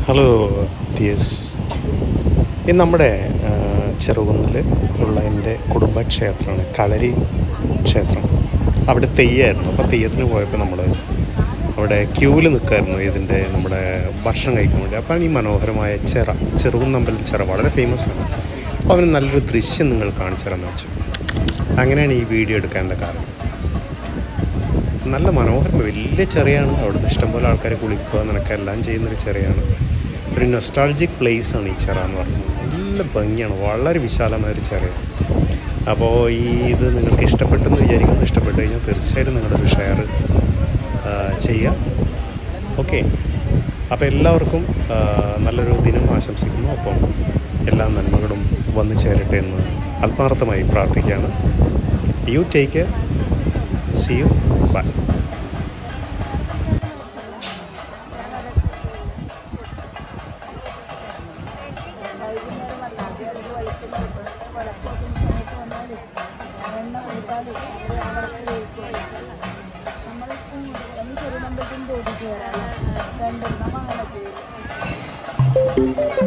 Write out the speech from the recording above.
hello ടിയസ് ഇത് നമ്മുടെ ചെറുകുന്നിൽ ഉള്ള എൻ്റെ കുടുംബക്ഷേത്രമാണ് കളരി ക്ഷേത്രം അവിടെ തെയ്യമായിരുന്നു അപ്പോൾ തെയ്യത്തിന് പോയപ്പോൾ നമ്മൾ അവിടെ ക്യൂവിൽ നിൽക്കായിരുന്നു ഇതിൻ്റെ നമ്മുടെ ഭക്ഷണം കഴിക്കാൻ വേണ്ടി അപ്പോൾ ഈ മനോഹരമായ ചിറ ചെറുകുന്നമ്പലം ചിറ വളരെ ഫേമസ് ആണ് അപ്പോൾ അവന് നല്ലൊരു ദൃശ്യം നിങ്ങൾ കാണിച്ചു തരാമെന്ന് വെച്ചു അങ്ങനെയാണ് ഈ വീഡിയോ എടുക്കാനുള്ള കാരണം നല്ല മനോഹരം വലിയ ചെറിയാണ് അവിടുന്ന് ഇഷ്ടംപോലെ ആൾക്കാർ കുളിക്കുക നിനക്ക് എല്ലാം ചെയ്യുന്നൊരു ചെറിയാണ് ഒരു നൊസ്റ്റാൾജിക് പ്ലേസ് ആണ് ഈ ചെറ എന്ന് പറയുന്നത് നല്ല ഭംഗിയാണ് വളരെ വിശാലമായ ഒരു ചെറയാണ് അപ്പോൾ ഈ ഇത് നിങ്ങൾക്ക് ഇഷ്ടപ്പെട്ടെന്ന് വിചാരിക്കുന്നു ഇഷ്ടപ്പെട്ട് കഴിഞ്ഞാൽ തീർച്ചയായിട്ടും നിങ്ങളൊരു ഷെയർ ചെയ്യുക ഓക്കെ അപ്പോൾ എല്ലാവർക്കും ആ, നല്ലൊരു ദിനം ആശംസിക്കുന്നു അപ്പം എല്ലാ നന്മകളും വന്നു ചേരട്ടെ എന്ന് ആത്മാർത്ഥമായി പ്രാർത്ഥിക്കുകയാണ് you take see you bye നമ്മൾ ചെറിയ നമ്പറിൽ തോന്നിട്ട് വരാം രണ്ടെണ്ണം അങ്ങനെ ചെയ്യും